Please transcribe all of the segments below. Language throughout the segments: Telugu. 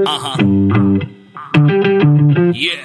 Uh-huh. Yeah.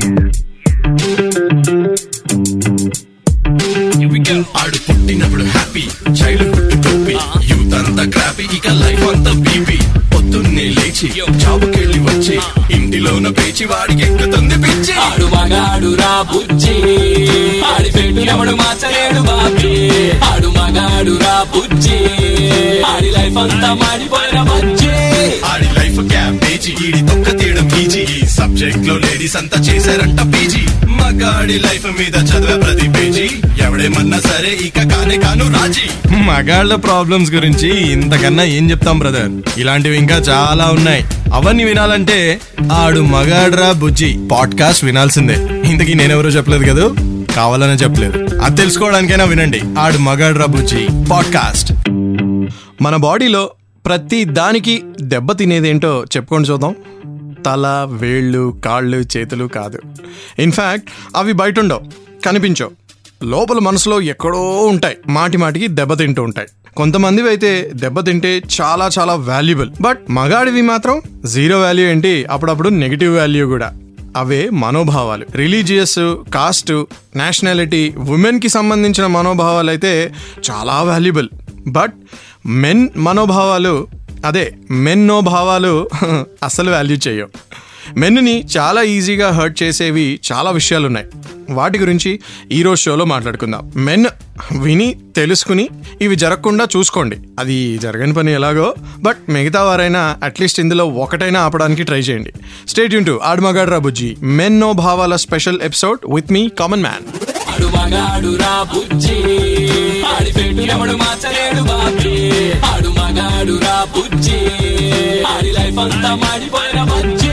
Here we go. ఆడు పుట్టినప్పుడు హ్యాపీ చైల్డ్హుడ్ టోపీ యూత్ అంతా క్రాపీ ఇక లైఫ్ అంతా బీపీ పొద్దున్నే లేచి జాబుకెళ్ళి వచ్చి ఇంటిలోన పేచి వాడికి ఎక్కుతుంది పిచ్చి ఆడు మగాడు రా బుజ్జి ఆడి పెట్టు ఎవడు మార్చలేడు బాబీ ఆడు మగాడు రా బుజ్జి ఆడి లైఫ్ అంతా మాడిపోయిన బజ్జి ఆడి లైఫ్ క్యాబేజీ ఈడి తొక్క తీయడం ఈజీ ఈ సబ్జెక్ట్ లో లేడీస్ అంతా చేశారంట పీజీ మగాడి లైఫ్ మీద చదివే ప్రతి పేజీ ఎవడేమన్నా సరే ఇక కానే కాను రాజీ మగాళ్ళ ప్రాబ్లమ్స్ గురించి ఇంతకన్నా ఏం చెప్తాం బ్రదర్ ఇలాంటివి ఇంకా చాలా ఉన్నాయి అవన్నీ వినాలంటే ఆడు మగాడ్రా బుజ్జి పాడ్కాస్ట్ వినాల్సిందే ఇంతకీ నేనెవరో చెప్పలేదు కదా కావాలనే చెప్పలేదు అది తెలుసుకోవడానికైనా వినండి ఆడు మగాడ్రా బుజ్జి పాడ్కాస్ట్ మన బాడీలో ప్రతి దానికి దెబ్బ తినేదేంటో చెప్పుకొని చూద్దాం తల వేళ్ళు కాళ్ళు చేతులు కాదు ఇన్ఫ్యాక్ట్ అవి బయట ఉండవు కనిపించవు లోపల మనసులో ఎక్కడో ఉంటాయి మాటి మాటికి దెబ్బతింటూ ఉంటాయి కొంతమందివి అయితే దెబ్బతింటే చాలా చాలా వాల్యుబుల్ బట్ మగాడివి మాత్రం జీరో వాల్యూ ఏంటి అప్పుడప్పుడు నెగిటివ్ వాల్యూ కూడా అవే మనోభావాలు రిలీజియస్ కాస్ట్ నేషనాలిటీ ఉమెన్ కి సంబంధించిన మనోభావాలు అయితే చాలా వాల్యుబుల్ బట్ మెన్ మనోభావాలు అదే మెన్నో భావాలు అసలు వాల్యూ చేయవు మెన్ని చాలా ఈజీగా హర్ట్ చేసేవి చాలా విషయాలు ఉన్నాయి వాటి గురించి ఈరోజు షోలో మాట్లాడుకుందాం మెన్ విని తెలుసుకుని ఇవి జరగకుండా చూసుకోండి అది జరగని పని ఎలాగో బట్ మిగతా వారైనా అట్లీస్ట్ ఇందులో ఒకటైనా ఆపడానికి ట్రై చేయండి స్టేట్ యూన్ టు ఆడమగాడ్రా బుజ్జి మెన్నో భావాల special episode with me common man ఆడు మగాడు రా బుజ్జి ఆడి పెట్టు ఎవడు మార్చలేడు బాబీ ఆడు మగాడు రా బుజ్జి ఆడి లైఫ్ అంతా మాడిపోయిన బజ్జి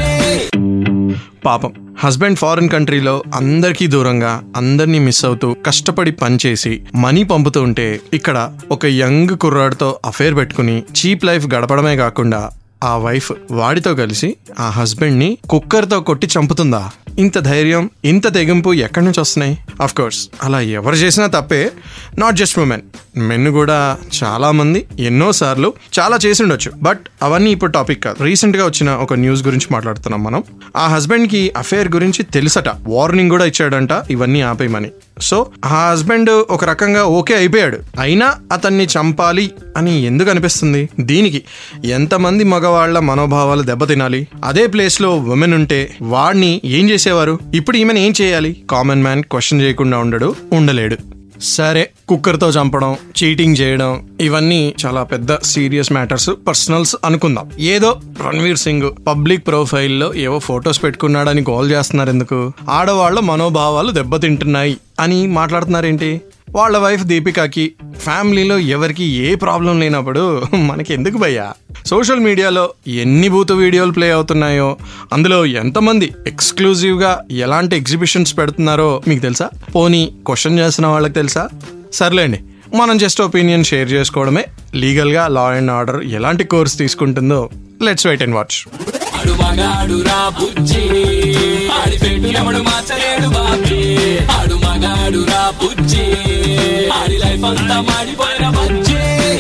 పాపం హస్బెండ్ ఫారిన్ కంట్రీలో అందరికీ దూరంగా అందరినీ మిస్ అవుతూ కష్టపడి పనిచేసి మనీ పంపుతూ ఉంటే ఇక్కడ ఒక యంగ్ కుర్రాడితో అఫేర్ పెట్టుకుని చీప్ లైఫ్ గడపడమే కాకుండా ఆ వైఫ్ వాడితో కలిసి ఆ హస్బెండ్ ని కుక్కర్తో కొట్టి చంపుతుందా ఇంత ధైర్యం ఇంత తెగింపు ఎక్కడి నుంచి వస్తున్నాయి అఫ్ కోర్స్ అలా ఎవరు చేసినా తప్పే నాట్ జస్ట్ ఉమెన్ మెన్ కూడా చాలా మంది ఎన్నో సార్లు చాలా చేసి ఉండొచ్చు బట్ అవన్నీ ఇప్పుడు టాపిక్ కాదు రీసెంట్ గా వచ్చిన ఒక న్యూస్ గురించి మాట్లాడుతున్నాం మనం ఆ హస్బెండ్ కి అఫేర్ గురించి తెలుసట వార్నింగ్ కూడా ఇచ్చాడంట ఇవన్నీ ఆపేయమని సో ఆ హస్బెండ్ ఒక రకంగా ఓకే అయిపోయాడు అయినా అతన్ని చంపాలి అని ఎందుకు అనిపిస్తుంది దీనికి ఎంతమంది మగవాళ్ల మనోభావాలు దెబ్బతినాలి అదే ప్లేస్ లో ఉమెన్ ఉంటే వాడిని ఏం చేసేవారు ఇప్పుడు ఈమెను ఏం చేయాలి కామన్ మ్యాన్ క్వశ్చన్ చేయకుండా ఉండడు ఉండలేడు సరే కుక్కర్తో చంపడం చీటింగ్ చేయడం ఇవన్నీ చాలా పెద్ద సీరియస్ మ్యాటర్స్ పర్సనల్స్ అనుకుందాం ఏదో రణ్వీర్ సింగ్ పబ్లిక్ ప్రొఫైల్లో ఏవో ఫొటోస్ పెట్టుకున్నాడని గోల్ చేస్తున్నారు ఎందుకు ఆడవాళ్ళ మనోభావాలు దెబ్బతింటున్నాయి అని మాట్లాడుతున్నారేంటి వాళ్ళ వైఫ్ దీపికాకి ఫ్యామిలీలో ఎవరికి ఏ ప్రాబ్లం లేనప్పుడు మనకి ఎందుకు భయ్యా సోషల్ మీడియాలో ఎన్ని బూతు వీడియోలు ప్లే అవుతున్నాయో అందులో ఎంతమంది ఎక్స్క్లూజివ్గా ఎలాంటి ఎగ్జిబిషన్స్ పెడుతున్నారో మీకు తెలుసా పోనీ క్వశ్చన్ చేస్తున్న వాళ్ళకి తెలుసా సర్లేండి మనం జస్ట్ ఒపీనియన్ షేర్ చేసుకోవడమే లీగల్గా లా అండ్ ఆర్డర్ ఎలాంటి కోర్స్ తీసుకుంటుందో లెట్స్ వెయిట్ అండ్ వాచ్ ఆడు మగాడు రా బుజ్జి ఆడి పెట్టు ఎవడు మార్చలేడు బాబీ ఆడు మగాడు రా బుజ్జి ఆడి లైఫ్ అంతా మాడిపోయిన బజ్జి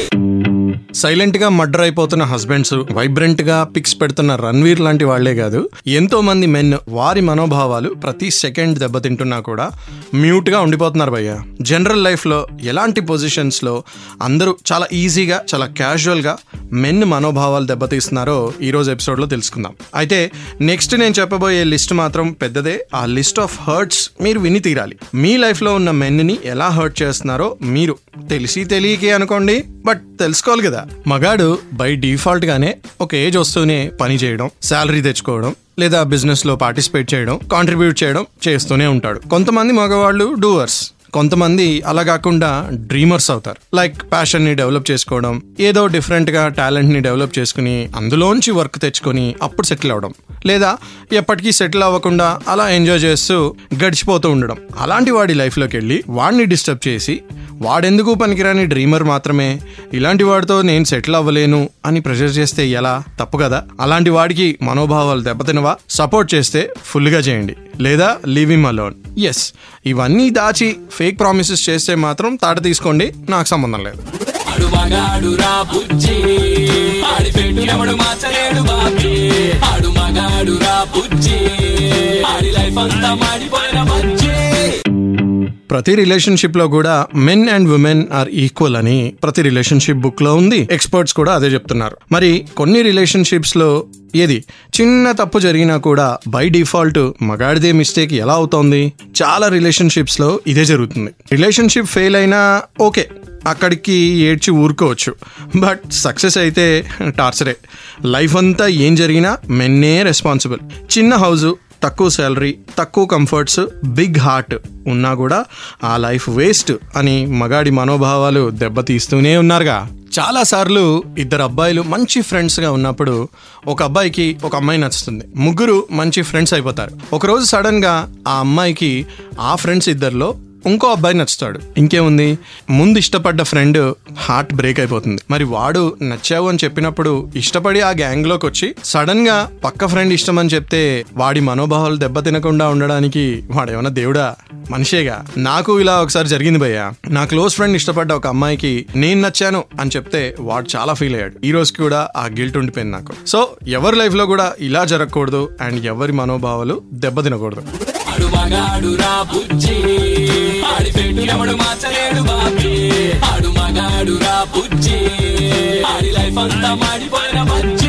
సైలెంట్ గా మర్డర్ అయిపోతున్న హస్బెండ్స్ వైబ్రెంట్ గా పిక్స్ పెడుతున్న రణ్వీర్ లాంటి వాళ్లే కాదు ఎంతో మంది మెన్ వారి మనోభావాలు ప్రతి సెకండ్ దెబ్బతింటున్నా కూడా మ్యూట్ గా ఉండిపోతున్నారు భయ్య జనరల్ లైఫ్ లో ఎలాంటి పొజిషన్స్ లో అందరూ చాలా ఈజీగా చాలా క్యాజువల్ గా మెన్ మనోభావాలు దెబ్బతీస్తున్నారో ఈ రోజు ఎపిసోడ్ లో తెలుసుకుందాం అయితే నెక్స్ట్ నేను చెప్పబోయే లిస్ట్ మాత్రం పెద్దదే ఆ లిస్ట్ ఆఫ్ హర్ట్స్ మీరు విని తీరాలి మీ లైఫ్ లో ఉన్న మెన్ ని ఎలా హర్ట్ చేస్తున్నారో మీరు తెలిసి తెలియకే అనుకోండి బట్ తెలుసుకోవాలి కదా మగాడు బై డిఫాల్ట్ గానే ఒక ఏజ్ వస్తూనే పని చేయడం శాలరీ తెచ్చుకోవడం లేదా బిజినెస్ లో పార్టిసిపేట్ చేయడం కాంట్రిబ్యూట్ చేయడం చేస్తూనే ఉంటాడు కొంతమంది మగవాళ్ళు డూవర్స్ కొంతమంది అలా కాకుండా డ్రీమర్స్ అవుతారు లైక్ ప్యాషన్ ని డెవలప్ చేసుకోవడం ఏదో డిఫరెంట్ గా టాలెంట్ ని డెవలప్ చేసుకుని అందులోంచి వర్క్ తెచ్చుకొని అప్పుడు సెటిల్ అవడం లేదా ఎప్పటికీ సెటిల్ అవ్వకుండా అలా ఎంజాయ్ చేస్తూ గడిచిపోతూ ఉండడం అలాంటి వాడి లైఫ్లోకి వెళ్ళి వాడిని డిస్టర్బ్ చేసి వాడెందుకు పనికిరాని డ్రీమర్ మాత్రమే ఇలాంటి వాడితో నేను సెటిల్ అవ్వలేను అని ప్రెషర్ చేస్తే ఎలా తప్పు కదా అలాంటి వాడికి మనోభావాలు దెబ్బతినవా సపోర్ట్ చేస్తే ఫుల్గా చేయండి లేదా లీవ్ ఇమ్ అలోన్ ఎస్ ఇవన్నీ దాచి ఫేక్ ప్రామిసెస్ చేస్తే మాత్రం తాట తీసుకోండి నాకు సంబంధం లేదు ఆడు మగాడు రా బుజ్జి ఆడి పెట్టు ఎవడు మార్చలేడు బాబీ ఆడు బుజ్జి ఆడి లైఫ్ అంతా మాడిపోయిన బుజ్జి ప్రతి రిలేషన్షిప్ లో కూడా men and women are equal అని ప్రతి రిలేషన్షిప్ బుక్ లో ఉంది ఎక్స్పర్ట్స్ కూడా అదే చెప్తున్నారు మరి కొన్ని రిలేషన్షిప్స్ లో ఏది చిన్న తప్పు జరిగినా కూడా బై డిఫాల్ట్ మగాడిదే మిస్టేక్ ఎలా అవుతోంది చాలా రిలేషన్షిప్స్ లో ఇదే జరుగుతుంది రిలేషన్షిప్ ఫెయిల్ అయినా ఓకే అక్కడికి ఏడ్చి ఊరుకోవచ్చు బట్ సక్సెస్ అయితే టార్చరే లైఫ్ అంతా ఏం జరిగినా మెన్నే రెస్పాన్సిబుల్ చిన్న హౌజు తక్కువ శాలరీ తక్కువ కంఫర్ట్స్ బిగ్ హార్ట్ ఉన్నా కూడా ఆ లైఫ్ వేస్ట్ అని మగాడి మనోభావాలు దెబ్బతీస్తూనే ఉన్నారుగా చాలా సార్లు ఇద్దరు అబ్బాయిలు మంచి ఫ్రెండ్స్గా ఉన్నప్పుడు ఒక అబ్బాయికి ఒక అమ్మాయి నచ్చుతుంది ముగ్గురు మంచి ఫ్రెండ్స్ అయిపోతారు ఒకరోజు సడన్గా ఆ అమ్మాయికి ఆ ఫ్రెండ్స్ ఇద్దరిలో ఇంకో అబ్బాయి నచ్చుతాడు ఇంకేముంది ముందు ఇష్టపడ్డ ఫ్రెండ్ హార్ట్ బ్రేక్ అయిపోతుంది మరి వాడు నచ్చావు అని చెప్పినప్పుడు ఇష్టపడి ఆ గ్యాంగ్ లోకి వచ్చి సడన్ గా పక్క ఫ్రెండ్ ఇష్టం అని చెప్తే వాడి మనోభావాలు దెబ్బతినకుండా ఉండడానికి వాడేమన్నా దేవుడా మనిషేగా నాకు ఇలా ఒకసారి జరిగింది భయ్య నా క్లోజ్ ఫ్రెండ్ ఇష్టపడ్డ ఒక అమ్మాయికి నేను నచ్చాను అని చెప్తే వాడు చాలా ఫీల్ అయ్యాడు ఈ రోజుకి కూడా ఆ గిల్ట్ ఉండిపోయింది నాకు సో ఎవరి లైఫ్ లో కూడా ఇలా జరగకూడదు అండ్ ఎవరి మనోభావాలు దెబ్బతినకూడదు ఆడు మగాడు రా బుజ్జి ఆడి పెట్టినప్పుడు మార్చలేడు బాబీ ఆడు మగాడు రా బుజ్జి ఆడి లైఫ్ అంతా మాడిపోయిన బుజ్జి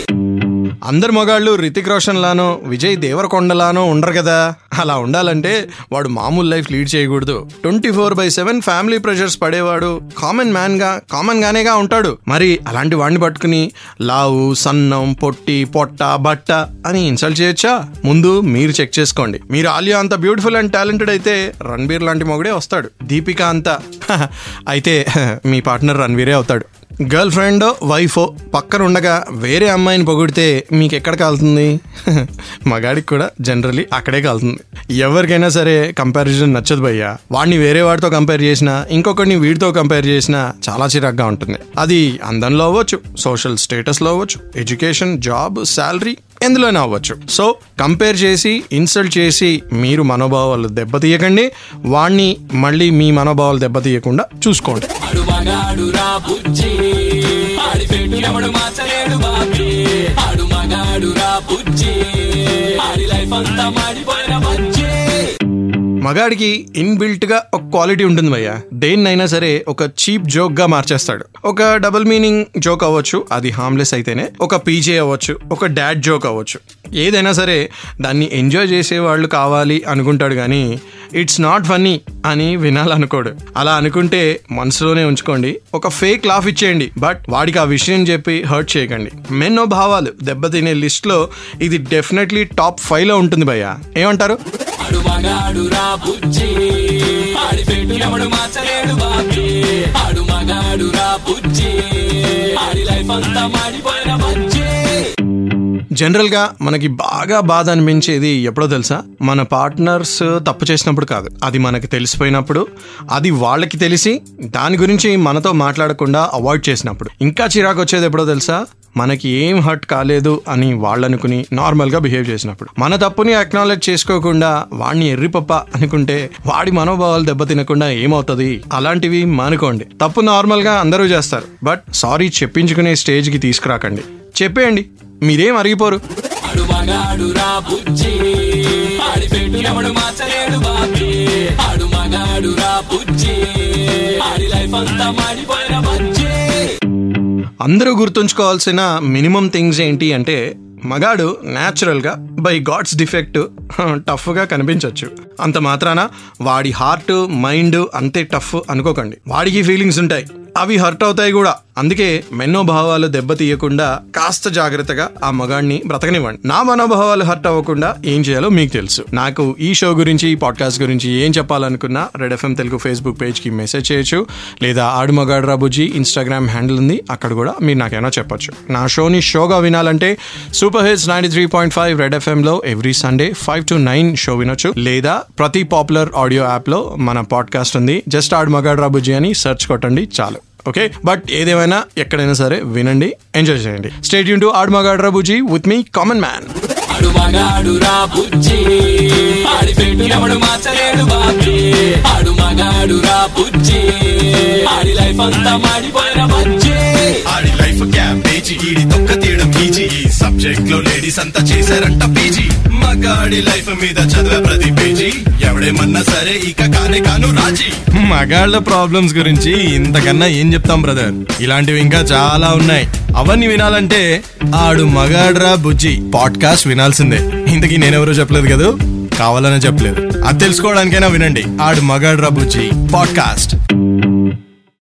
అందరు మగాళ్ళు రితిక్ రోషన్ లానో విజయ్ దేవరకొండలానో ఉండరు కదా అలా ఉండాలంటే వాడు మామూలు లైఫ్ లీడ్ చేయకూడదు twenty four by seven family pressures పడేవాడు కామన్ మ్యాన్ గా కామన్ గానేగా ఉంటాడు మరి అలాంటి వాడిని పట్టుకుని లావు సన్నం పొట్టి పొట్ట బట్ట అని ఇన్సల్ట్ చేయొచ్చా ముందు మీరు చెక్ చేసుకోండి మీరు ఆలియా అంత బ్యూటిఫుల్ అండ్ టాలెంటెడ్ అయితే రణబీర్ లాంటి మొగుడే వస్తాడు దీపిక అంతా అయితే మీ పార్ట్నర్ రణవీరే అవుతాడు గర్ల్ ఫ్రెండ్ వైఫో పక్కన ఉండగా వేరే అమ్మాయిని పొగిడితే మీకు ఎక్కడ కాలుతుంది మగాడికి కూడా జనరలీ అక్కడే కాలుతుంది ఎవరికైనా సరే కంపారిజన్ నచ్చదు భయ్యా వాడిని వేరే వాడితో కంపేర్ చేసినా ఇంకొకరిని వీడితో కంపేర్ చేసినా చాలా చిరాగ్గా ఉంటుంది అది అందంలో అవ్వచ్చు సోషల్ స్టేటస్లో అవ్వచ్చు ఎడ్యుకేషన్ జాబ్ శాలరీ ఎందులోనే అవ్వచ్చు సో కంపేర్ చేసి ఇన్సల్ట్ చేసి మీరు మనోభావాలు దెబ్బతీయకండి వాణ్ణి మళ్ళీ మీ మనోభావాలు దెబ్బతీయకుండా చూసుకోండి ఆడు మగాడు రా బుజ్జి ఆడి పెట్టినప్పుడు మార్చలేడు బాబీ ఆడు మగాడు రా బుజ్జి ఆడి లైఫ్ అంతా మాడిపోయిన బుజ్జి మగాడికి ఇన్బిల్ట్ గా ఒక క్వాలిటీ ఉంటుంది భయ్య దేన్నైనా సరే ఒక చీప్ జోక్ గా మార్చేస్తాడు ఒక డబుల్ మీనింగ్ జోక్ అవ్వచ్చు అది హార్మ్లెస్ అయితేనే ఒక పీజే అవ్వచ్చు ఒక డాడ్ జోక్ అవ్వచ్చు ఏదైనా సరే దాన్ని ఎంజాయ్ చేసే వాళ్ళు కావాలి అనుకుంటాడు కానీ ఇట్స్ నాట్ ఫన్నీ అని వినాలనుకోడు అలా అనుకుంటే మనసులోనే ఉంచుకోండి ఒక ఫేక్ లాఫ్ ఇచ్చేయండి బట్ వాడికి ఆ విషయం చెప్పి హర్ట్ చేయకండి మెన్నో భావాలు దెబ్బతినే లిస్ట్ లో ఇది డెఫినెట్లీ టాప్ ఫైవ్ లో ఉంటుంది భయ్య ఏమంటారు ఆడు మగాడు రా బుజ్జి ఆడి పెట్టినప్పుడు మార్చలేడు బాబీ ఆడు మగాడు రా బుజ్జి ఆడి లైఫ్ అంతా మాడిపోయిన బుజ్జి జనరల్ గా మనకి బాగా బాధ అనిపించేది ఎప్పుడో తెలుసా మన పార్ట్నర్స్ తప్పు చేసినప్పుడు కాదు అది మనకి తెలిసిపోయినప్పుడు అది వాళ్ళకి తెలిసి దాని గురించి మనతో మాట్లాడకుండా అవాయిడ్ చేసినప్పుడు ఇంకా చిరాకు వచ్చేది ఎప్పుడో తెలుసా మనకి ఏం హర్ట్ కాలేదు అని వాళ్ళనుకుని నార్మల్ గా బిహేవ్ చేసినప్పుడు మన తప్పుని అక్నాలెడ్జ్ చేసుకోకుండా వాడిని ఎర్రిపప్ప అనుకుంటే వాడి మనోభావాలు దెబ్బతినకుండా ఏమవుతుంది అలాంటివి మానుకోండి తప్పు నార్మల్ గా అందరూ చేస్తారు బట్ సారీ చెప్పించుకునే స్టేజ్ కి తీసుకురాకండి చెప్పేయండి మీరేం అరిగిపోరు ఆడు మగాడు రా బుజ్జి ఆడి పెట్టినప్పుడు మార్చలేడు బాబీ ఆడు మగాడు రా బుజ్జి ఆడి లైఫ్ అంతా మాడిపోయిన బుజ్జి అందరూ గుర్తుంచుకోవాల్సిన మినిమం థింగ్స్ ఏంటి అంటే మగాడు న్యాచురల్గా బై గాడ్స్ డిఫెక్ట్ టఫ్గా కనిపించవచ్చు అంత మాత్రాన వాడి హార్ట్ మైండ్ అంతే టఫ్ అనుకోకండి వాడికి ఫీలింగ్స్ ఉంటాయి అవి హర్ట్ అవుతాయి కూడా అందుకే మెన్నో భావాలు దెబ్బతీయకుండా కాస్త జాగ్రత్తగా ఆ మగాడిని బ్రతకనివ్వండి నా మనోభావాలు హర్ట్ అవ్వకుండా ఏం చేయాలో మీకు తెలుసు నాకు ఈ షో గురించి ఈ పాడ్కాస్ట్ గురించి ఏం చెప్పాలనుకున్నా red FM Telugu Facebook page కి మెసేజ్ చేయొచ్చు లేదా ఆడు మగాడు రాబుజీ ఇన్స్టాగ్రామ్ హ్యాండిల్ ఉంది అక్కడ కూడా మీరు నాకేమైనా చెప్పొచ్చు నా షోని షోగా వినాలంటే super hits ninety three point five red FM లో every Sunday five to nine show వినొచ్చు లేదా ప్రతి పాపులర్ ఆడియో యాప్ లో మన పాడ్కాస్ట్ ఉంది జస్ట్ ఆడు మగాడు రాబుజీ అని సెర్చ్ కొట్టండి చాలు ఓకే బట్ ఏదేమైనా ఎక్కడైనా సరే వినండి ఎంజాయ్ చేయండి స్టేట్ యూన్ టు ఆడు మగాడు రాబుజీ విత్ మీ కామన్ మ్యాన్ ఆడు మగాడు రా బుజ్జి ఆడి పెట్టినప్పుడు మార్చలేడు బాబీ ఆడు మగాడు రా బుజ్జి ఆడి లైఫ్ అంతా మాడిపోయిన బుజ్జి ఆడి లైఫ్ క్యాబేజీ ఈడి తొక్క తీయడం ఈజీ ఈ సబ్జెక్ట్ లో లేడీస్ అంతా చేశారంట పీజీ మగాడి లైఫ్ మీద చదివే ప్రతి పేజీ ఎవడేమన్నా సరే ఇక కానే కాను రాజీ మగాళ్ళ ప్రాబ్లమ్స్ గురించి ఇంతకన్నా ఏం చెప్తాం బ్రదర్ ఇలాంటివి ఇంకా చాలా ఉన్నాయి అవన్నీ వినాలంటే ఆడు మగాడ్రా బుజ్జి పాడ్కాస్ట్ వినాల్సిందే ఇంతకీ నేనెవరో చెప్పలేదు కదా కావాలనే చెప్పలేదు అది తెలుసుకోవడానికైనా వినండి ఆడు మగాడ్రా బుజ్జి పాడ్కాస్ట్